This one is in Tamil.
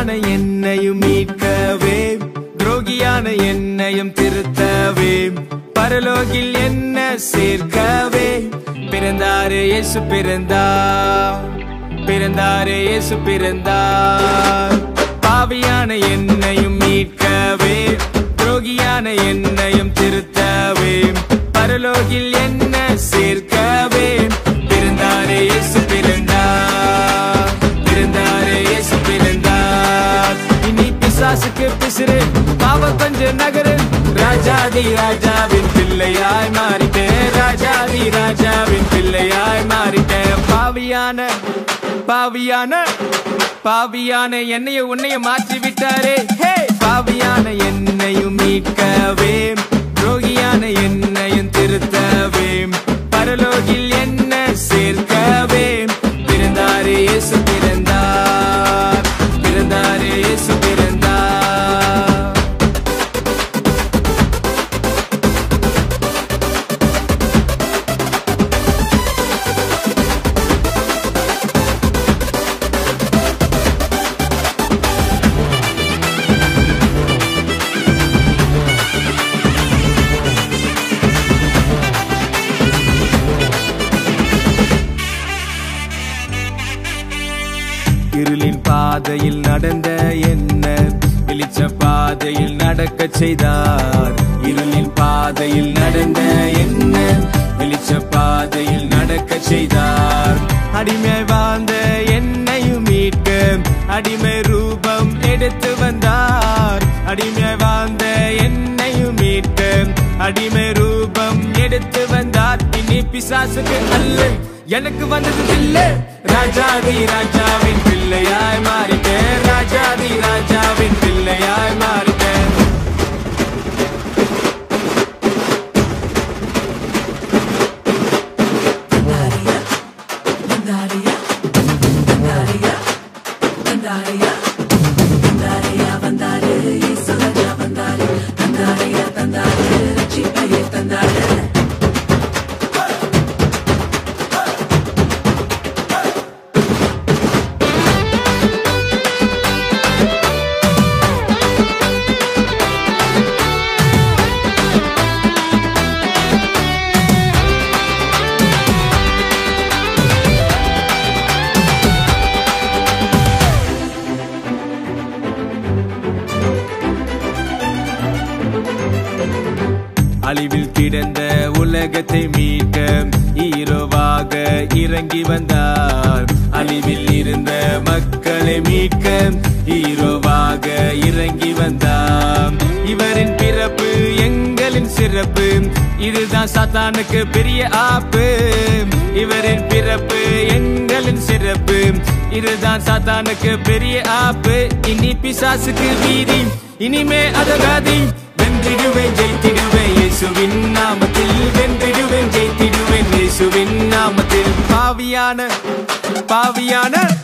என்னையும் மீட்கவே துரோகியான என்னையும் திருத்தவே பரலோகில் என்ன சேர்க்கவே பிறந்தாரே இயேசு பிறந்தார் பிறந்தாரே இயேசு பிறந்தார் பாவியான என்னையும் மீட்கவே துரோகியான என்னையும் திருத்தவே பரலோகில் என்ன சேர்க்கவே பிறந்தாரே இயேசு பிறந்தார் பிறந்தாரே இயேசு பிறந்தார் இனி பிசாசுக்கு பிசிறு பாவ கொஞ்ச நகரு ராஜாதி ராஜாவின் பிள்ளையாய் மாறிட்டேன் ராஜாதி ராஜாவின் பிள்ளையாய் மாறிட்டேன் பாவியான பாவியான பாவியான என்னைய உன்னைய மாற்றி விட்டாரே ஹே பாவியான என்னையும் மீட்கவே துரோகியான என்னையும் திருத்தவே பரலோகில் என்ன சேர்க்கவே பிறந்தாரே இயேசு பிறந்தார் பிறந்தாரே இயேசு பிறந்தார் இருளின் பாதையில் நடந்த என்ன வெளிச்ச பாதையில் நடக்க செய்தார் இருளின் பாதையில் நடந்த என்ன வெளிச்ச பாதையில் நடக்க செய்தார் அடிமை வாழ்ந்த என்னையும் மீட்க அடிமை ரூபம் எடுத்து வந்தார் அடிமை வாழ்ந்த என்னையும் மீட்க அடிமை ரூபம் எடுத்து வந்தார் இனி பிசாசுக்கு அல்ல எனக்கு வந்தது இல்லை ராஜாதி ராஜாவின் பிள்ளையாய் மாறிட்டேன் ராஜாதி ராஜாவின் பிள்ளையாய் மாறிட்டேன் Vandaria, Vandaria, Vandaria, Vandaria, Vandaria, Yesu Raja Vandaria, Vandaria, Vandaria, Chipaye Vandaria. அழிவில் கிடந்த உலகத்தை மீட்க ஈரோவாக இறங்கி வந்தார் அழிவில் இருந்த மக்களை மீட்க ஈரோவாக இறங்கி வந்தார் இவரின் பிறப்பு எங்களின் சிறப்பு இதுதான் சாத்தானுக்கு பெரிய ஆப்பு இவரின் பிறப்பு எங்களின் சிறப்பு இதுதான் சாத்தானுக்கு பெரிய ஆப்பு இனி பிசாசுக்கு வீதி இனிமே அதகாதி வென்றிடுவேன் ஜெயித்திடுவேன் இயேசுவின் நாமத்தில் வென்றிடுவேன் ஜெயித்திடுவேன் இயேசுவின் நாமத்தில் பாவியான பாவியான